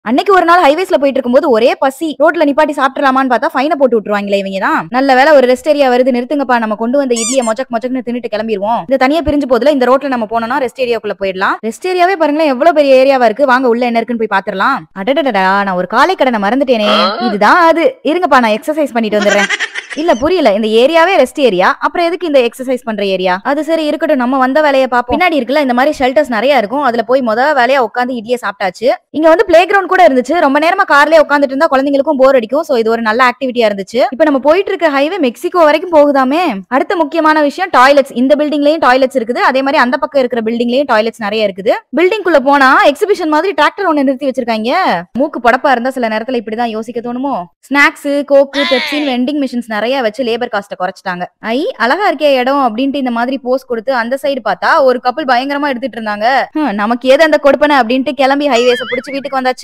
அன்னைக்கு ஒரு நாள் ஹைவேஸ்ல போயிட்டு இருக்கும்போது ஒரே பசி ரோட்ல நிப்பாட்டி சாப்பிடலாமான்னு பார்த்தா ஃபைனை போட்டு விட்டுருவாங்களே இவங்க தான் நல்ல வேலை ஒரு ரெஸ்ட் ஏரியா வருது நிறுத்துங்கப்பா நம்ம கொண்டு வந்த இட்லியை மொச்சக் மொச்சக்னு தின்னுட்டு கிளம்பிடுவோம் இந்த தனியா பிரிஞ்சு போதுல இந்த ரோட்ல நம்ம போனோம்னா ரெஸ்ட் ஏரியாக்குள்ள போயிடலாம் ரெஸ்ட் ஏரியாவே பாருங்களேன் எவ்வளவு பெரிய ஏரியாவா இருக்கு வாங்க உள்ள என்ன இருக்குன்னு போய் பாத்துரலாம் அடடடடா நான் ஒரு காலை கடனை மறந்துட்டேனே இதுதான் அது இருங்கப்பா நான் எக்ஸசைஸ் பண்ணிட்டு வந்துடுறேன் இல்ல புரியல இந்த ஏரியாவே ரெஸ்ட் ஏரியா அப்புறம் எதுக்கு இந்த எக்ஸசைஸ் பண்ற ஏரியா அது சரி இருக்கட்டும் நம்ம வந்த வேலையை பாப்போம் பின்னாடி இருக்குல்ல இந்த மாதிரி ஷெல்டர்ஸ் நிறைய இருக்கும் அதுல போய் முத வேலையா உட்காந்து இட்லியை சாப்பிட்டாச்சு இங்க வந்து பிளே கிரவுண்ட் கூட இருந்துச்சு ரொம்ப நேரமா கார்லயே உட்காந்துட்டு இருந்தா குழந்தைங்களுக்கும் போர் அடிக்கும் சோ இது ஒரு நல்ல ஆக்டிவிட்டியா இருந்துச்சு இப்போ நம்ம போயிட்டு இருக்க ஹைவே மெக்சிகோ வரைக்கும் போகுதாமே அடுத்த முக்கியமான விஷயம் டாய்லெட்ஸ் இந்த பில்டிங்லயும் டாய்லெட்ஸ் இருக்குது அதே மாதிரி அந்த பக்கம் இருக்கிற பில்டிங்லயும் டாய்லெட்ஸ் நிறைய இருக்குது பில்டிங் குள்ள போனா எக்ஸிபிஷன் மாதிரி டிராக்டர் ஒன்னு நிறுத்தி வச்சிருக்காங்க மூக்கு படப்பா இருந்தா சில நேரத்துல இப்படிதான் யோசிக்க தோணுமோ ஸ்நாக்ஸ் கோக்கு பெப்சின் வெண்டிங் மிஷின்ஸ் நிறைய வச்சு லேபர் காஸ்ட குறைச்சிட்டாங்க ஐ அழகா இருக்கே இடம் அப்படின்ட்டு இந்த மாதிரி போஸ் கொடுத்து அந்த சைடு பார்த்தா ஒரு கப்பல் பயங்கரமா எடுத்துட்டு இருந்தாங்க ஹம், நமக்கு ஏது அந்த கொடுப்பன அப்படின்ட்டு கிளம்பி ஹைவேஸ புடிச்சு வீட்டுக்கு வந்தாச்சு